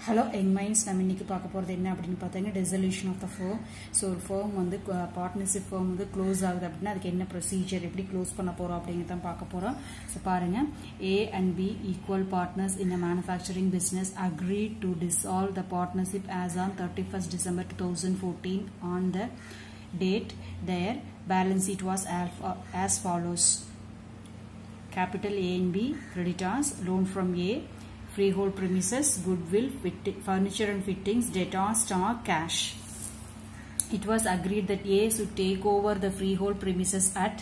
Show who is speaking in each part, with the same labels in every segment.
Speaker 1: hello young minds நம்ம இன்னைக்கு பார்க்க போகிறது என்ன அப்படின்னு பார்த்தீங்கன்னா dissolution of the firm so ஒரு ஃபேம் வந்து பார்ட்னர்ஷிப் ஃபேம் வந்து க்ளோஸ் ஆகுது அப்படின்னா அதுக்கு என்ன ப்ரொசீஜர் எப்படி க்ளோஸ் பண்ண போகிறோம் அப்படிங்கிறத பார்க்க போகிறோம் ஸோ பாருங்கள் A and B equal partners in a manufacturing business agree to dissolve the partnership as on thirty first December two thousand fourteen on the date their balance sheet was as follows capital A and B creditors loan from A freehold premises goodwill fit, furniture and fittings debtors stock cash it was agreed that A should take over the freehold premises at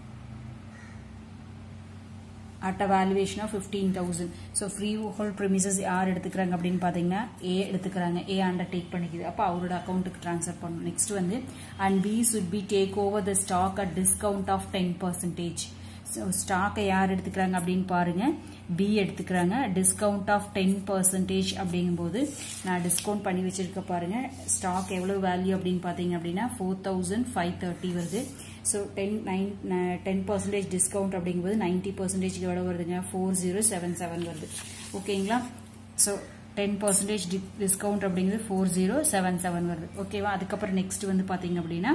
Speaker 1: at a valuation of fifteen thousand so freehold premises யார் எடுத்துக்கிறாங்க அப்படின்னு பார்த்தீங்கன்னா ஏ எடுத்துக்கிறாங்க ஏ under take பண்ணிக்குது அப்போ அவரோட அக்கௌண்ட்டுக்கு transfer பண்ணணும் next வந்து and B should be take over the stock at discount of ten percentage so ஸ்டாக்கை யார் எடுத்துக்கிறாங்க அப்படின்னு பாருங்க பி எடுத்துக்கிறாங்க டிஸ்கவுண்ட் ஆஃப் டென் பர்சன்டேஜ் அப்படிங்கும்போது நான் டிஸ்கவுண்ட் பண்ணி வச்சிருக்க பாருங்க ஸ்டாக் எவ்வளோ வேல்யூ அப்படின்னு பார்த்தீங்க அப்படின்னா ஃபோர் தௌசண்ட் ஃபைவ் தேர்ட்டி வருது so ten nine ten percentage discount அப்படிங்கும்போது நைன்டி பர்சன்டேஜ்க்கு எவ்வளோ வருதுங்க ஃபோர் ஜீரோ செவன் செவன் வருது ஓகேங்களா ஸோ டென் பர்சன்டேஜ் டிஸ்கவுண்ட் அப்படிங்கிறது ஃபோர் ஜீரோ செவன் செவன் வருது ஓகேவா அதுக்கப்புறம் நெக்ஸ்ட் வந்து பார்த்தீங்க அப்படின்னா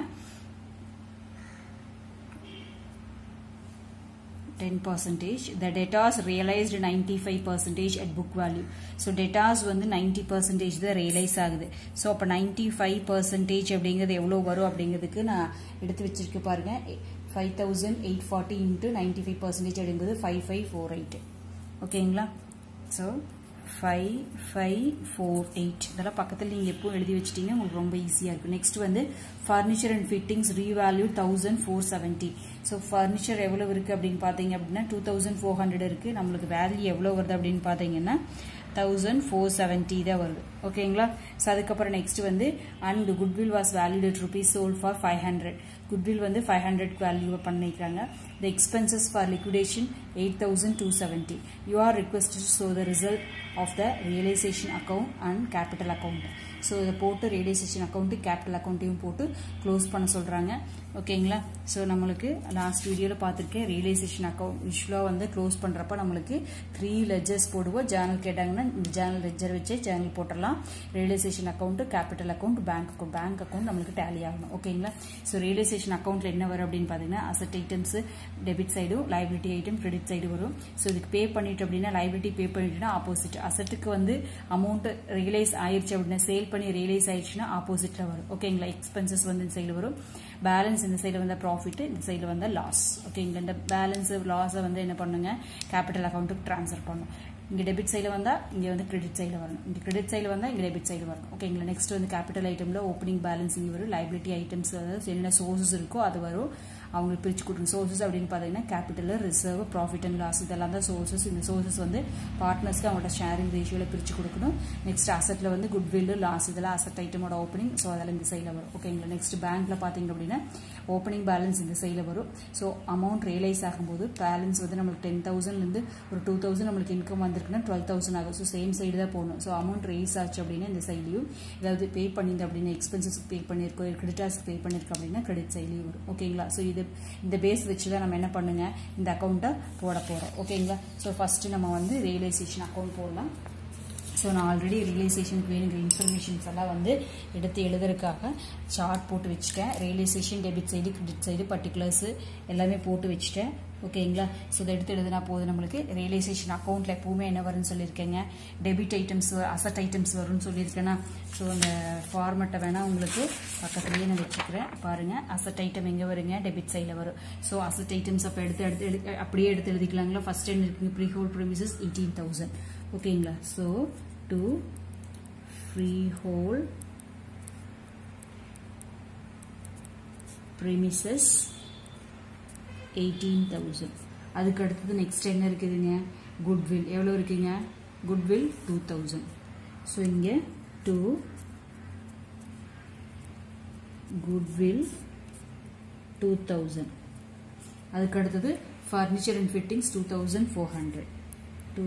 Speaker 1: ten percentage the debtors realised ninety five percentage at book value so debtors வந்து நைன்டி பர்சன்டேஜ் தான் ரியலைஸ் ஆகுது ஸோ அப்போ நைன்டி ஃபைவ் பர்சன்டேஜ் அப்படிங்கிறது எவ்வளோ வரும் அப்படிங்கிறதுக்கு நான் எடுத்து வச்சிருக்க பாருங்க five thousand eight forty into ninety five percentage அப்படிங்கிறது ஃபைவ் ஃபைவ் ஃபோர் எயிட் ஓகேங்களா so five five four eight இதெல்லாம் பக்கத்தில் நீங்கள் எப்போ எழுதி வச்சிட்டீங்க உங்களுக்கு ரொம்ப ஈஸியாக இருக்கும் நெக்ஸ்ட் வந்து furniture and fittings revalue thousand four seventy so furniture எவ்வளோ இருக்குது அப்படின்னு பார்த்தீங்க அப்படின்னா டூ தௌசண்ட் ஃபோர் ஹண்ட்ரட் இருக்குது நம்மளுக்கு வேல்யூ எவ்வளோ வருது அப்படின்னு பார்த்தீங்கன்னா தௌசண்ட் ஃபோர் செவன்ட்டி தான் வருது ஓகேங்களா ஸோ அதுக்கப்புறம் நெக்ஸ்ட் வந்து and goodwill was valued at rupees sold for five hundred goodwill வந்து ஃபைவ் ஹண்ட்ரட் வேல்யூ பண்ணிக்கிறாங்க the expenses for liquidation eight thousand two seventy you are request so the result of the realisation account and capital account so இதை போட்டு realisation account capital அக்கௌண்ட்டையும் போட்டு close பண்ண சொல்கிறாங்க ஓகேங்களா so நம்மளுக்கு last வீடியோவில் பார்த்துருக்கேன் ரியலைசேஷன் அக்கௌண்ட் யூஸ்வலாக வந்து க்ளோஸ் பண்ணுறப்ப நம்மளுக்கு த்ரீ லெஜர்ஸ் போடுவோம் ஜேர்னல் கேட்டாங்கன்னா இந்த ஜேர்னல் லெஜர் வச்சு ஜேர்னல் போட்டுடலாம் realisation account capital account bank account bank account நம்மளுக்கு டேலி ஆகணும் ஓகேங்களா ஸோ ரியலைசேஷன் அக்கௌண்ட்டில் என்ன வரும் அப்படின்னு பார்த்தீங்கன்னா அசட் ஐட்டம்ஸ் டெபிட் சைடும் லைபிலிட்டி ஐட்டம் கிரெடிட் சைடு வரும் ஸோ இதுக்கு பே பண்ணிட்டு அப்படின்னா லைபிலிட்டி பே பண்ணிட்டுனா ஆப்போசிட் அசட்டுக்கு வந்து அமௌண்ட் ரியலைஸ் ஆயிடுச்சு அப்படின்னா சேல் பண்ணி ரியலைஸ் ஆயிடுச்சுன்னா ஆப்போசிட்ல வரும் ஓகேங்களா எக்ஸ்பென்சஸ் வந்து இந்த சைடில் வரும் பேலன்ஸ் இந்த சைடில் வந்தால் ப்ராஃபிட் இந்த சைடில் வந்தால் லாஸ் ஓகேங்களா இந்த பேலன்ஸ் லாஸை வந்து என்ன பண்ணுங்க கேபிட்டல் அக்கௌண்ட்டுக்கு ட்ரான்ஸ்ஃபர் பண்ணும் இங்கே டெபிட் சைடில் வந்தால் இங்கே வந்து கிரெடிட் சைடில் வரணும் இங்கே கிரெடிட் சைடில் வந்தால் இங்கே டெபிட் சைடு வரணும் ஓகேங்களா நெக்ஸ்ட் வந்து கேபிட்டல் ஐட்டமில் ஓப்பனிங் பேலன்ஸ் இங்கே வரும் லைபிலிட்டி ஐட்டம்ஸ் அதாவது என்னென்ன சோர்சஸ் இருக்கோ அது வரும் அவங்களுக்கு பிரித்து கொடுங்க சோர்சஸ் அப்படின்னு பார்த்தீங்கன்னா capital reserve profit and loss இதெல்லாம் தான் சோர்சஸ் இந்த சோர்சஸ் வந்து பார்ட்னர்ஸ்க்கு அவங்களோட ஷேரிங் ரேஷியோவில் பிரித்து கொடுக்கணும் நெக்ஸ்ட் அசட்டில் வந்து குட்வில் லாஸ் இதெல்லாம் அசட் ஐட்டமோட ஓப்பனிங் ஸோ அதெல்லாம் இந்த சைடில் வரும் ஓகேங்களா நெக்ஸ்ட் பேங்க்ல பார்த்தீங்க அப்படின்னா ஓப்பனிங் பேலன்ஸ் இந்த சைடில் வரும் ஸோ அமௌண்ட் ரியலைஸ் ஆகும்போது பேலன்ஸ் வந்து நம்மளுக்கு டென் தௌசண்ட்லேருந்து ஒரு டூ தௌசண்ட் நம்மளுக்கு இன்கம் வந்திருக்குன்னா டுவெல் தௌசண்ட் ஆகும் ஸோ சேம் சைடு தான் போகணும் ஸோ அமௌண்ட் ரைஸ் ஆச்சு அப்படின்னா இந்த சைட்லையும் ஏதாவது பே பண்ணியிருந்த அப்படின்னா எக்ஸ்பென்சஸ் பே பண்ணியிருக்கோம் கிரெடிட்டார்ஸ் பே பண்ணியிருக்கோம் அப்படின்னா கிரெடிட் சைட்லையும் வரும் ஓகேங்களா ஸோ இது இந்த பேஸ் வச்சு தான் நம்ம என்ன பண்ணுங்க இந்த அக்கௌண்ட்டை போட போகிறோம் ஓகேங்களா ஸோ ஃபஸ்ட்டு நம்ம வந்து ரியலைசேஷன் அக்கௌண்ட் போடலாம் ஸோ நான் ஆல்ரெடி ரியலைசேஷனுக்கு வேணுங்கிற இன்ஃபர்மேஷன்ஸ் எல்லாம் வந்து எடுத்து எழுதுறதுக்காக சார்ட் போட்டு வச்சுட்டேன் realisation debit side credit side particulars எல்லாமே போட்டு வச்சுட்டேன் ஓகேங்களா ஸோ இதை எடுத்து எழுதுனா போதும் நம்மளுக்கு ரியலைசேஷன் அக்கௌண்ட்டில் எப்பவுமே என்ன வரும்னு சொல்லியிருக்கேங்க டெபிட் ஐட்டம்ஸ் அசட் ஐட்டம்ஸ் வரும்னு சொல்லியிருக்கேன்னா ஸோ அந்த ஃபார்மெட்டை வேணால் உங்களுக்கு பக்கத்துலேயே நான் வச்சுக்கிறேன் பாருங்கள் அசட் ஐட்டம் எங்கே வருங்க டெபிட் சைடில் வரும் ஸோ அசட் ஐட்டம்ஸ் அப்போ எடுத்து எடுத்து எடு அப்படியே எடுத்து எழுதிக்கலாங்களா ஃபஸ்ட் என்ன இருக்குங்க freehold premises eighteen thousand ஓகேங்களா so to freehold premises eighteen thousand அதுக்கு அடுத்தது நெக்ஸ்ட் என்ன இருக்குதுங்க குட்வில் எவ்வளோ இருக்குங்க குட்வில் டூ தௌசண்ட் ஸோ இங்கே டூ குட்வில் டூ தௌசண்ட் அதுக்கு அடுத்தது furniture and fittings two thousand four hundred to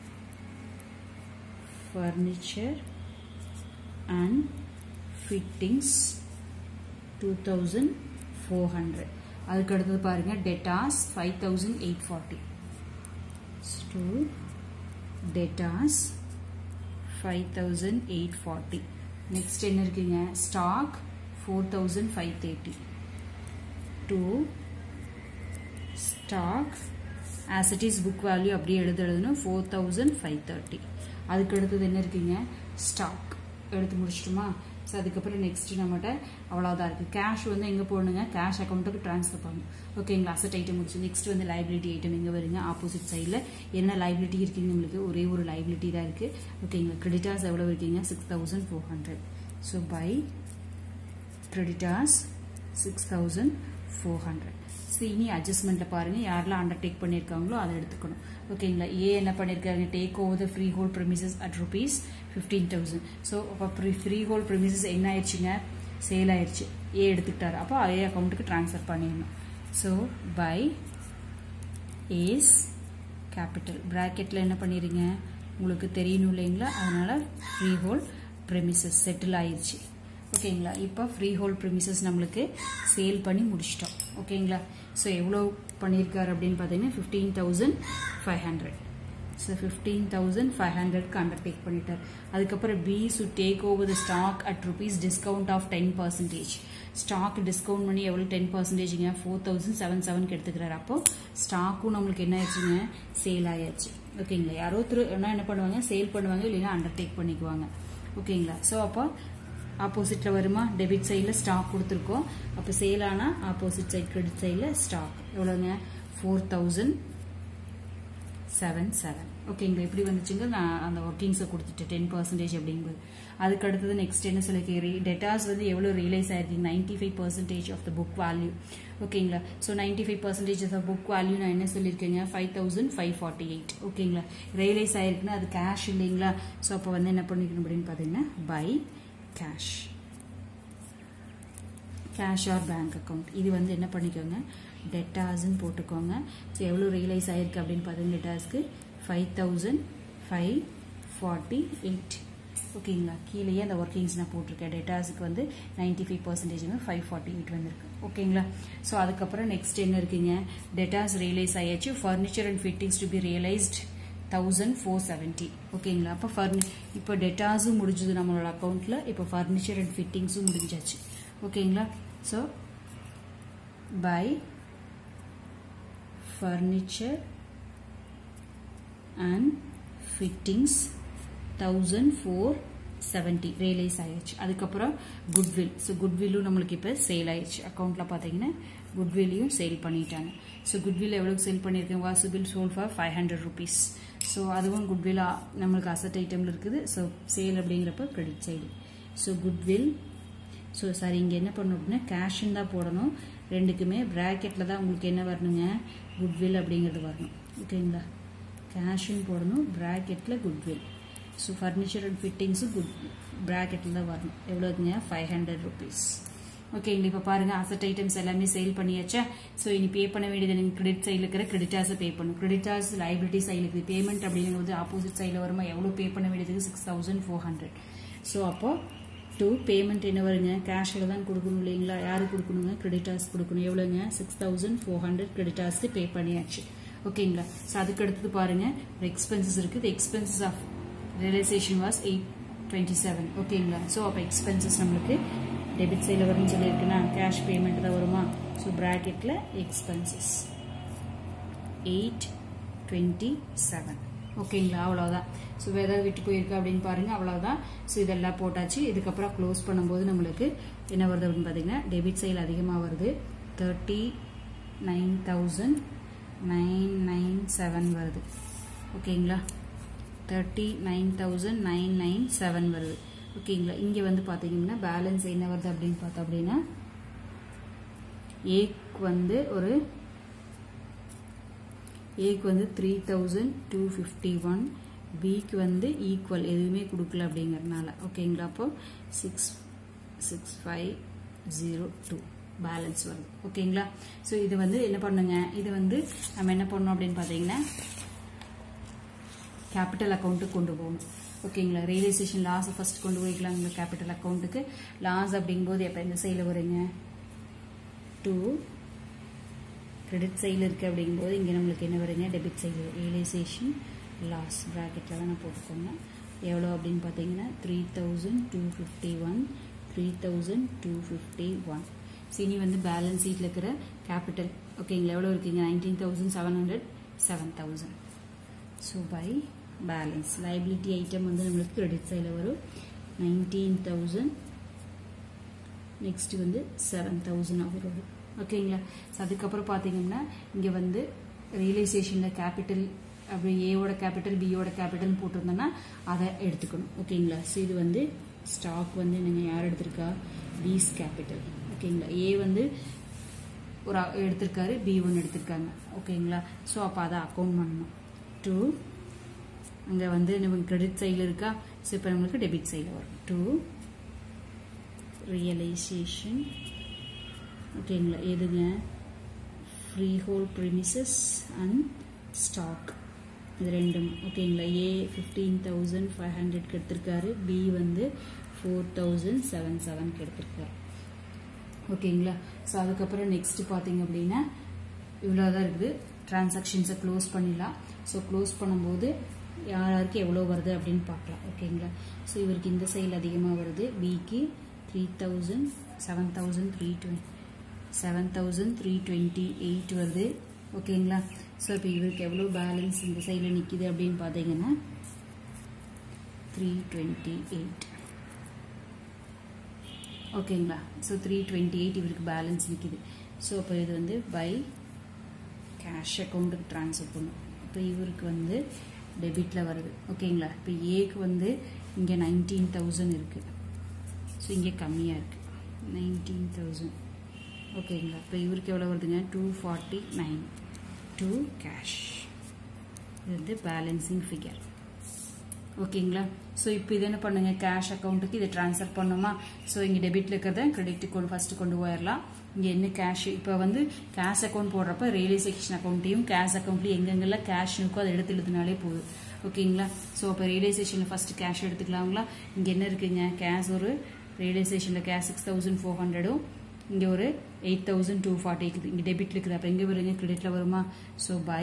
Speaker 1: furniture and fittings two thousand four hundred அதுக்கு அடுத்தது பாருங்க debtors five thousand eight forty to debtors five thousand eight forty next என்ன இருக்குங்க stock four thousand five thirty to stock as it is book value அப்படியே எழுத எழுதணும் four thousand five thirty அதுக்கு அடுத்தது என்ன இருக்குங்க ஸ்டாக் எடுத்து முடிச்சிட்டுமா ஸோ அதுக்கப்புறம் நெக்ஸ்ட் நம்மகிட்ட அவ்வளோதான் இருக்குது கேஷ் வந்து எங்கே போடணுங்க கேஷ் அக்கௌண்ட்டுக்கு ட்ரான்ஸ்ஃபர் பண்ணணும் ஓகேங்களா அசட் ஐட்டம் முடிச்சு நெக்ஸ்ட் வந்து லைபிலிட்டி ஐட்டம் எங்கே வருங்க ஆப்போசிட் சைடில் என்ன லைபிலிட்டி இருக்குங்க நம்மளுக்கு ஒரே ஒரு லைபிலிட்டி தான் இருக்குது ஓகேங்களா கிரெடிட்டார்ஸ் எவ்வளோ இருக்கீங்க six thousand four hundred so by creditors six thousand four hundred so இனி அட்ஜஸ்ட்மெண்ட்டில் பாருங்கள் யாரெல்லாம் அண்டர்டேக் பண்ணியிருக்காங்களோ அதை எடுத்துக்கணும் ஓகேங்களா ஏ என்ன பண்ணியிருக்காங்க take over the freehold premises at rupees fifteen thousand so அப்போ ஃப்ரீ ஹோல் ப்ரெமிசஸ் என்ன ஆயிடுச்சுங்க சேல் ஆயிடுச்சு ஏ எடுத்துக்கிட்டாரு அப்போ ஏ அக்கௌண்ட்டுக்கு ட்ரான்ஸ்ஃபர் பண்ணிடணும் ஸோ பை ஏஸ் கேபிட்டல் ப்ராக்கெட்டில் என்ன பண்ணிடுங்க உங்களுக்கு தெரியணும் இல்லைங்களா அதனால் ஃப்ரீ ஹோல் ப்ரெமிசஸ் செட்டில் ஆயிடுச்சு ஓகேங்களா இப்போ ஃப்ரீ ஹோல் ப்ரிமிசஸ் நம்மளுக்கு சேல் பண்ணி முடிச்சிட்டோம் ஓகேங்களா ஸோ எவ்வளோ பண்ணியிருக்காரு அப்படின்னு பார்த்தீங்கன்னா fifteen thousand five hundred so fifteen thousand five ஹண்ட்ரட்க்கு அண்டர்டேக் பண்ணிட்டார் அதுக்கப்புறம் பி சு take over the stock at rupees discount of ten percentage stock discount பண்ணி எவ்வளோ டென் பர்சன்டேஜுங்க ஃபோர் தௌசண்ட் செவன் செவன்க்கு எடுத்துக்கிறாரு அப்போ ஸ்டாக்கும் நம்மளுக்கு என்ன ஆயிடுச்சுங்க சேல் ஆயாச்சு ஓகேங்களா யாரோ ஒருத்தர் என்ன என்ன பண்ணுவாங்க சேல் பண்ணுவாங்க இல்லைன்னா அண்டர்டேக் பண்ணிக்குவாங்க ஓகேங்களா ஸோ அப்போ ஆப்போசிட்டில் வருமா டெபிட் சைடில் ஸ்டாக் கொடுத்துருக்கோம் அப்போ சேல் ஆனால் ஆப்போசிட் சைட் கிரெடிட் சைடில் ஸ்டாக் எவ்வளோங்க ஃபோர் தௌசண்ட் செவன் செவன் ஓகேங்களா எப்படி வந்துச்சுங்க நான் அந்த ஒர்க்கிங்ஸை கொடுத்துட்டேன் டென் பர்சன்டேஜ் அப்படிங்கும்போது அதுக்கு அடுத்தது நெக்ஸ்ட் என்ன சொல்லிக்கிறீ டெட்டாஸ் வந்து எவ்வளோ ரியலைஸ் ஆயிருக்கு ninety five percentage of the book value ஓகேங்களா so ninety five percentage of the book value நான் என்ன சொல்லியிருக்கேங்க five thousand five forty eight ஓகேங்களா ரியலைஸ் ஆயிருக்குன்னா அது கேஷ் இல்லைங்களா ஸோ அப்போ வந்து என்ன பண்ணிக்கணும் அப்படின்னு பார்த்தீங்கன்னா by cash cash or bank account இது வந்து என்ன பண்ணிக்கோங்க டெட்டாஸ்ன்னு போட்டுக்கோங்க ஸோ எவ்வளோ ரியலைஸ் ஆயிருக்கு அப்படின்னு பார்த்தீங்கன்னா டெட்டாஸ்க்கு five thousand five forty eight ஓகேங்களா கீழேயே அந்த ஒர்க்கிங்ஸ் நான் போட்டிருக்கேன் டெட்டாஸுக்கு வந்து ninety five percentage five forty eight வந்திருக்கு ஓகேங்களா ஸோ அதுக்கப்புறம் நெக்ஸ்ட் என்ன இருக்குங்க டெட்டாஸ் ரியலைஸ் ஆயாச்சு furniture and fittings to be realised thousand four seventy ஓகேங்களா அப்போ ஃபர்னி இப்போ டெட்டாஸும் முடிஞ்சது நம்மளோட அக்கௌண்ட்டில் இப்போ ஃபர்னிச்சர் அண்ட் ஃபிட்டிங்ஸும் முடிஞ்சாச்சு ஓகேங்களா so by furniture and fittings thousand four seventy realise ஆயிடுச்சு அதுக்கப்புறம் குட்வில் ஸோ குட்வில்லும் நம்மளுக்கு இப்போ சேல் ஆயிடுச்சு அக்கௌண்ட்டில் பார்த்தீங்கன்னா குட்வில்லையும் சேல் பண்ணிட்டாங்க ஸோ குட்வில் எவ்வளோக்கு சேல் பண்ணியிருக்கேன் வாசுபில் sold for five hundred rupees so அதுவும் குட்வில்லாக நம்மளுக்கு அசட் ஐட்டமில் இருக்குது ஸோ சேல் அப்படிங்கிறப்ப credit side so goodwill so sorry இங்கே என்ன பண்ணணும் அப்படின்னா கேஷுன்னு தான் போடணும் ரெண்டுக்குமே ப்ராக்கெட்டில் தான் உங்களுக்கு என்ன வரணுங்க குட்வில் அப்படிங்கிறது வரணும் ஓகேங்களா கேஷுன்னு போடணும் ப்ராக்கெட்டில் குட்வில் ஸோ ஃபர்னிச்சர் அண்ட் ஃபிட்டிங்ஸும் குட் ப்ராக்கெட்டில் தான் வரணும் எவ்வளோதுங்க ஃபைவ் ஹண்ட்ரட் ருபீஸ் ஓகேங்களா இப்போ பாருங்கள் அசட் ஐட்டம்ஸ் எல்லாமே சேல் பண்ணியாச்சா ஸோ இனி பே பண்ண வேண்டியது எனக்கு கிரெடிட் சைடில் இருக்கிற கிரெடிட்டாஸை பே பண்ணும் கிரெடிட்டாஸ் லைபிலிட்டி சைடில் இருக்குது பேமெண்ட் அப்படிங்கிறது ஆப்போசிட் சைடில் வருமா எவ்வளோ பே பண்ண வேண்டியதுக்கு six thousand four hundred so அப்போ டூ பேமெண்ட் என்ன வருங்க கேஷில் தான் கொடுக்கணும் இல்லைங்களா யாருக்கு கொடுக்கணுங்க கிரெடிட்டாஸ் கொடுக்கணும் எவ்வளோங்க சிக்ஸ் தௌசண்ட் ஃபோர் ஹண்ட்ரட் கிரெடிட்டாஸ்க்கு பே பண்ணியாச்சு ஓகேங்களா ஸோ அதுக்கு அடுத்தது பாருங்கள் எக்ஸ்பென்சஸ் இருக்குது expenses of realisation was eight twenty seven ஓகேங்களா ஸோ அப்போ எக்ஸ்பென்சஸ் நம்மளுக்கு டெபிட் சைடில் வரும்னு சொல்லியிருக்குன்னா கேஷ் பேமெண்ட் தான் வருமா ஸோ ப்ராக்கெட்டில் எக்ஸ்பென்சஸ் எயிட் டுவெண்ட்டி செவன் ஓகேங்களா அவ்வளோதான் ஸோ ஏதாவது விட்டு போயிருக்கு அப்படின்னு பாருங்கள் அவ்வளோதான் ஸோ இதெல்லாம் போட்டாச்சு இதுக்கப்புறம் க்ளோஸ் பண்ணும்போது நம்மளுக்கு என்ன வருது அப்படின்னு பார்த்தீங்கன்னா டெபிட் சைல் அதிகமாக வருது thirty nine thousand nine nine seven வருது ஓகேங்களா thirty nine thousand nine nine seven வருது ஓகேங்களா இங்கே வந்து பார்த்தீங்கன்னா பேலன்ஸ் என்ன வருது அப்படின்னு பார்த்தோம் அப்படின்னா ஏக்கு வந்து ஒரு ஏக்கு வந்து three thousand two fifty one பிக்கு வந்து ஈக்குவல் எதுவுமே கொடுக்கல அப்படிங்கிறதுனால ஓகேங்களா அப்போ six six five zero two balance வருது ஓகேங்களா ஸோ இது வந்து என்ன பண்ணுங்க இது வந்து நம்ம என்ன பண்ணோம் அப்படின்னு பார்த்தீங்கன்னா கேபிட்டல் அக்கௌண்ட்டுக்கு கொண்டு போகணும் ஓகேங்களா ரியலைசேஷன் லாஸை ஃபர்ஸ்ட் கொண்டு போய்க்கலாங்களா கேபிட்டல் அக்கௌண்ட்டுக்கு லாஸ் அப்படிங்கும்போது எப்போ எந்த சைடில் வருங்க டூ கிரெடிட் சைடில் இருக்குது அப்படிங்கும்போது இங்கே நம்மளுக்கு என்ன வருங்க டெபிட் சைடு ரியலைசேஷன் லாஸ் ப்ராக்கெட்டில் தான் நான் போட்டுக்கோங்க எவ்வளோ அப்படின்னு பார்த்தீங்கன்னா three thousand two fifty one three thousand two fifty one சினி வந்து பேலன்ஸ் ஷீட்டில் இருக்கிற கேபிட்டல் ஓகேங்களா எவ்வளோ இருக்குங்க nineteen thousand seven hundred seven thousand so by balance liability item வந்து நம்மளுக்கு கிரெடிட் சைடில் வரும் நைன்டீன் தௌசண்ட் நெக்ஸ்ட் வந்து செவன் தௌசண்ட் வரும் ஓகேங்களா ஸோ அதுக்கப்புறம் பார்த்தீங்கன்னா இங்கே வந்து ரியலைசேஷனில் கேபிட்டல் அப்படி ஏவோட கேபிட்டல் பியோட கேபிட்டல் போட்டிருந்தோன்னா அதை எடுத்துக்கணும் ஓகேங்களா ஸோ இது வந்து ஸ்டாக் வந்து நீங்கள் யார் எடுத்திருக்கா பீஸ் கேபிட்டல் ஓகேங்களா ஏ வந்து ஒரு எடுத்திருக்காரு பி ஒன்று எடுத்திருக்காங்க ஓகேங்களா ஸோ அப்போ அதை அக்கௌண்ட் பண்ணணும் டூ அங்கே வந்து நமக்கு கிரெடிட் சைடில் இருக்கா ஸோ இப்போ நம்மளுக்கு டெபிட் சைடில் வரும் டூ ரியலைசேஷன் ஓகேங்களா எதுங்க freehold premises and stock இது ரெண்டும் ஓகேங்களா ஏ ஃபிஃப்டீன் தௌசண்ட் ஃபைவ் ஹண்ட்ரட்க்கு எடுத்திருக்காரு பி வந்து ஃபோர் தௌசண்ட் செவன் செவன்க்கு எடுத்திருக்காரு ஓகேங்களா ஸோ அதுக்கப்புறம் நெக்ஸ்ட் பார்த்தீங்க அப்படின்னா இவ்வளோ தான் இருக்குது டிரான்சாக்ஷன்ஸை க்ளோஸ் பண்ணிடலாம் ஸோ க்ளோஸ் பண்ணும்போது யார் யாருக்கு எவ்வளோ வருது அப்படின்னு பார்க்கலாம் ஓகேங்களா ஸோ இவருக்கு இந்த சைடில் அதிகமாக வருது பிக்கு three thousand seven thousand three twenty seven thousand three twenty eight வருது ஓகேங்களா ஸோ இப்போ இவருக்கு எவ்வளோ பேலன்ஸ் இந்த சைடில் நிற்கிது அப்படின்னு பார்த்தீங்கன்னா த்ரீ டுவெண்ட்டி எயிட் ஓகேங்களா ஸோ த்ரீ டுவெண்ட்டி எயிட் இவருக்கு பேலன்ஸ் நிற்கிது ஸோ அப்போ இது வந்து பை கேஷ் அக்கௌண்ட்டுக்கு ட்ரான்ஸ்ஃபர் பண்ணும் இப்போ இவருக்கு வந்து டெபிட்டில் வருது ஓகேங்களா இப்போ ஏக்கு வந்து இங்கே நைன்டீன் தௌசண்ட் இருக்குது ஸோ இங்கே கம்மியாக இருக்குது நைன்டீன் தௌசண்ட் ஓகேங்களா இப்போ இவருக்கு எவ்வளோ வருதுங்க two forty nine to cash இது வந்து பேலன்சிங் ஃபிகர் ஓகேங்களா ஸோ இப்போ இது என்ன பண்ணுங்க கேஷ் அக்கௌண்ட்டுக்கு இதை ட்ரான்ஸ்ஃபர் பண்ணோமா ஸோ இங்கே டெபிட்டில் இருக்கிறத கிரெடிட்டுக்கு கொண்டு ஃபஸ்ட்டு கொண்டு போயிடலாம் இங்கே என்ன கேஷ் இப்போ வந்து கேஷ் அக்கௌண்ட் போடுறப்ப ரியலைசேஷன் அக்கௌண்ட்டையும் கேஷ் அக்கௌண்ட்லையும் எங்கெங்கெல்லாம் கேஷ் இருக்கோ அதை எடுத்து எழுதுனாலே போதும் ஓகேங்களா ஸோ அப்போ ரியலைசேஷனில் ஃபஸ்ட்டு கேஷ் எடுத்துக்கலாங்களா இங்கே என்ன இருக்குங்க கேஷ் ஒரு ரியலைசேஷனில் கேஷ் சிக்ஸ் தௌசண்ட் ஃபோர் ஹண்ட்ரடும் இங்கே ஒரு எயிட் தௌசண்ட் டூ ஃபார்ட்டி இருக்குது இங்கே டெபிட் இருக்குது அப்போ எங்கே வருங்க கிரெடிட்டில் வருமா ஸோ பை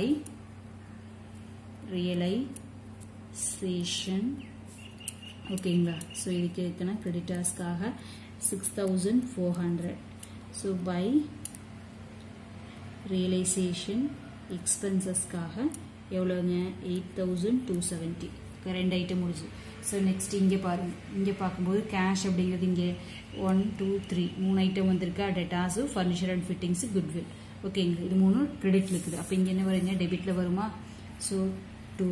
Speaker 1: ரியலைசேஷன் ஓகேங்களா ஸோ இதுக்கு எத்தனை கிரெடிட்டர்ஸ்க்காக six thousand four hundred so by realisation எக்ஸ்பென்சஸ்க்காக எவ்வளோங்க எயிட் தௌசண்ட் டூ செவன்ட்டி ரெண்டு ஐட்டம் முடிஞ்சு ஸோ நெக்ஸ்ட் இங்கே பாருங்கள் இங்கே பார்க்கும்போது கேஷ் அப்படிங்கிறது இங்கே ஒன் டூ த்ரீ மூணு ஐட்டம் வந்திருக்கா debtors furniture and fittings goodwill ஓகேங்களா இது மூணு கிரெடிட்டில் இருக்குது அப்போ இங்கே என்ன வருங்க டெபிட்டில் வருமா ஸோ டூ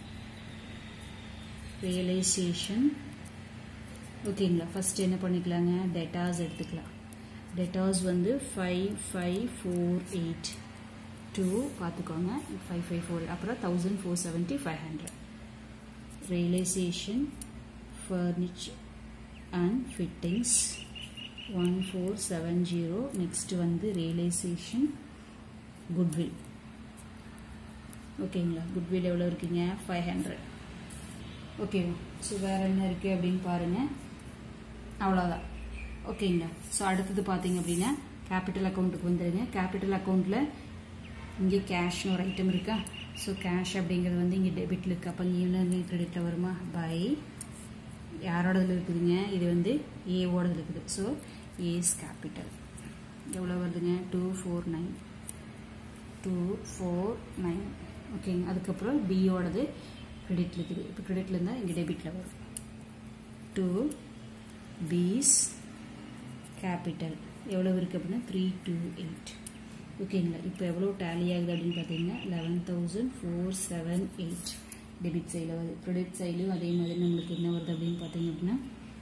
Speaker 1: ரியலைசேஷன் ஓகேங்களா ஃபஸ்ட் என்ன பண்ணிக்கலாங்க டெட்டாஸ் எடுத்துக்கலாம் டெட்டாஸ் வந்து five five four eight to பார்த்துக்கோங்க ஃபைவ் ஃபைவ் ஃபோர் அப்புறம் thousand four seventy five hundred realisation furniture and fittings one four seven zero next வந்து ரியலைசேஷன் குட்வில் ஓகேங்களா குட்வில் எவ்வளோ இருக்குங்க ஃபைவ் ஹண்ட்ரட் ஓகேவா ஸோ வேறு என்ன இருக்குது அப்படின்னு பாருங்கள் அவ்வளோதான் ஓகேங்களா ஸோ அடுத்தது பார்த்தீங்க அப்படின்னா கேபிட்டல் அக்கௌண்ட்டுக்கு வந்துடுங்க கேபிட்டல் அக்கௌண்ட்டில் இங்கே கேஷ்னு ஒரு ஐட்டம் இருக்கா ஸோ கேஷ் அப்படிங்கிறது வந்து இங்கே டெபிட்டில் இருக்குது அப்போ இங்கே என்ன கிரெடிட்டில் வருமா பை யாரோடதுல இருக்குதுங்க இது வந்து ஏவோடது இருக்குது ஸோ ஏஸ் கேபிட்டல் எவ்வளோ வருதுங்க two four nine two four nine ஓகேங்க அதுக்கப்புறம் பியோடது கிரெடிட்டில் இருக்குது இப்போ கிரெடிட்டில் இருந்தால் இங்கே டெபிட்டில் வரும் டூ பீஸ் கேபிட்டல் எவ்வளோ இருக்குது அப்படின்னா த்ரீ டூ எயிட் ஓகேங்களா இப்போ எவ்வளோ டேலி ஆகுது அப்படின்னு பார்த்தீங்கன்னா eleven thousand four seven eight debit சைடில் வருது கிரெடிட் சைட்லையும் அதே மாதிரி நம்மளுக்கு என்ன வருது அப்படின்னு பார்த்தீங்க அப்படின்னா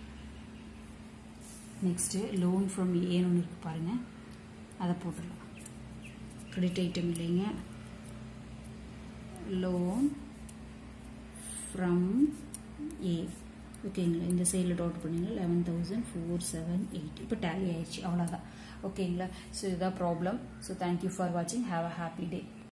Speaker 1: நெக்ஸ்ட்டு லோன் ஃப்ரம் ஏன்னு ஒன்று இருக்குது பாருங்கள் அதை போட்டுடலாம் கிரெடிட் ஐட்டம் இல்லைங்க லோன் ஃப்ரம் ஏ ஓகேங்களா இந்த சைடில் டோட் பண்ணிங்க eleven thousand four seven eight இப்போ டேலி ஆயிடுச்சு அவ்வளோதான் ஓகேங்களா ஸோ இதுதான் ப்ராப்ளம் ஸோ தேங்க்யூ ஃபார் வாட்சிங் ஹாவ் அ ஹாப்பி டே